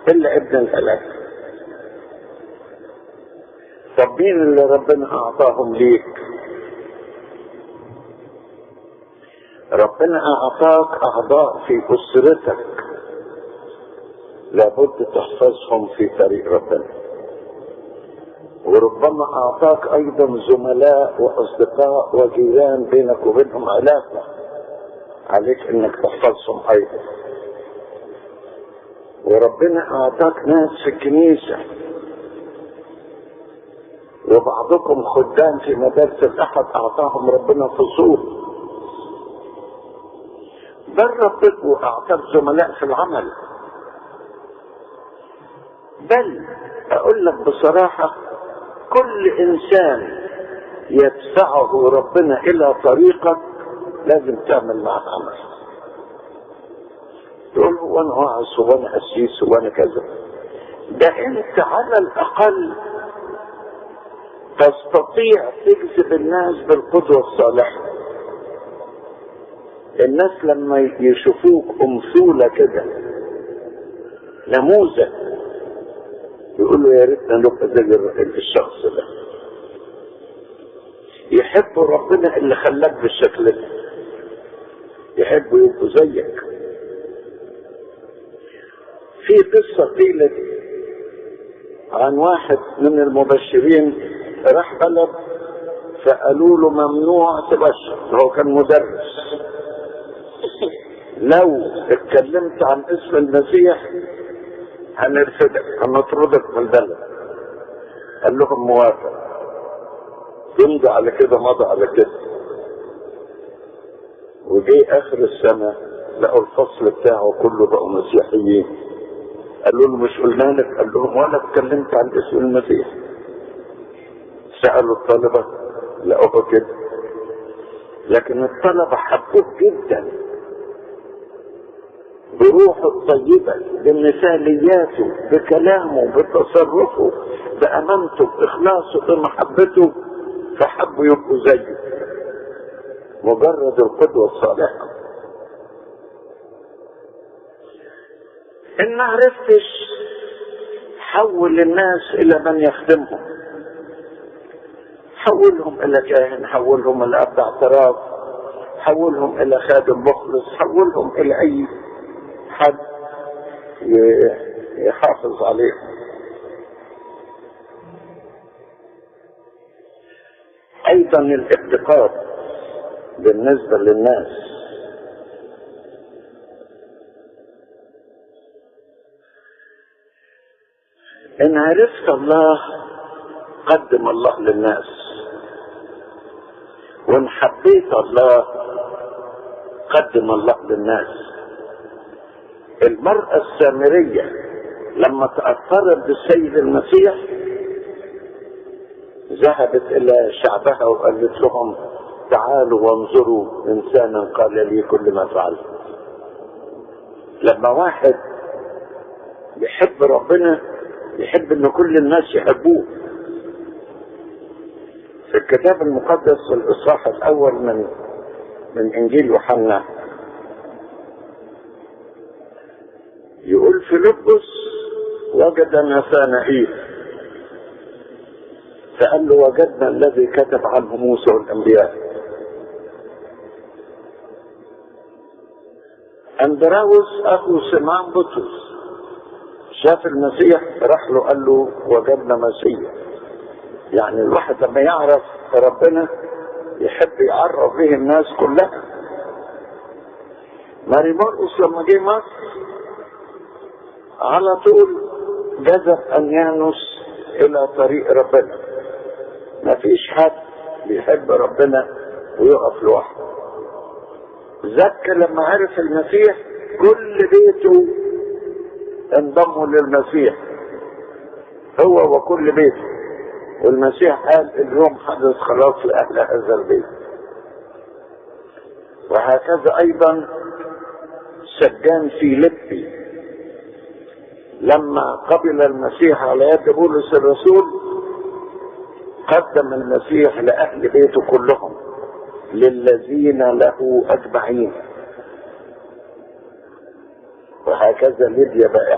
الا ابن الهلاك طب مين اللي ربنا اعطاهم ليك ربنا اعطاك اعضاء في اسرتك لابد تحفظهم في طريق ربنا وربما اعطاك ايضا زملاء واصدقاء وجيران بينك وبينهم علاقه عليك انك تحفظهم ايضا وربنا اعطاك ناس في الكنيسه وبعضكم خدام في مدارس الاحد اعطاهم ربنا فصول بل ربكم اعطاك زملاء في العمل بل اقول لك بصراحه كل انسان يدفعه ربنا الى طريقك لازم تعمل معه عمل تقول هو انا واعظ هو انا قسيس هو انا كذا ده انت على الاقل تستطيع تجذب الناس بالقدوة الصالحة الناس لما يشوفوك أمثولة كده نموذج يقولوا يا ريتنا نبقى زي الشخص ده يحبوا ربنا اللي خلاك بالشكل ده يحبوا يبقوا زيك في قصة قيلت عن واحد من المبشرين راح بلد فقالوا له ممنوع تبشر هو كان مدرس لو اتكلمت عن اسم المسيح هنرفدك هنطردك من البلد قال لهم موافق يمضي على كده مضى على كده وجي اخر السنة لقوا الفصل بتاعه كله بقوا مسيحيين قالوا له مش قلنا لك قال لهم ولا اتكلمت عن اسم المسيح سألوا الطلبة لقوه كده لكن الطلبة حبوه جدا بروحه الطيبة بمثالياته بكلامه بتصرفه بأمانته بإخلاصه بمحبته فحبوا يبقوا زيه مجرد القدوة الصالحة إن ما عرفتش حول الناس إلى من يخدمهم حولهم إلى كاهن حولهم إلى أب اعتراف حولهم إلى خادم مخلص حولهم إلى أي حد يحافظ عليهم أيضا الافتقاد بالنسبة للناس إن عرفت الله قدم الله للناس وإن حبيت الله قدم الله للناس المرأة السامرية لما تأثرت بالسيد المسيح ذهبت إلى شعبها وقالت لهم تعالوا وانظروا إنسانا قال لي كل ما فعلت لما واحد يحب ربنا يحب ان كل الناس يحبوه في الكتاب المقدس في الاصحاح الاول من من انجيل يوحنا يقول فيلبس وجد ناثانائيل فقال له وجدنا الذي كتب عنه موسى والانبياء اندراوس اخو سمعان بطرس شاف المسيح راح له قال له وجدنا مسيح يعني الواحد لما يعرف ربنا يحب يعرف به الناس كلها ماري مرقس لما جه مصر على طول جذب انيانوس الى طريق ربنا ما فيش حد بيحب ربنا ويقف لوحده زكى لما عرف المسيح كل بيته انضموا للمسيح هو وكل بيته والمسيح قال اليوم حدث خلاص لأهل هذا البيت وهكذا أيضا سجان فيليبي لما قبل المسيح على يد بولس الرسول قدم المسيح لأهل بيته كلهم للذين له أجمعين وهكذا ليبيا بقى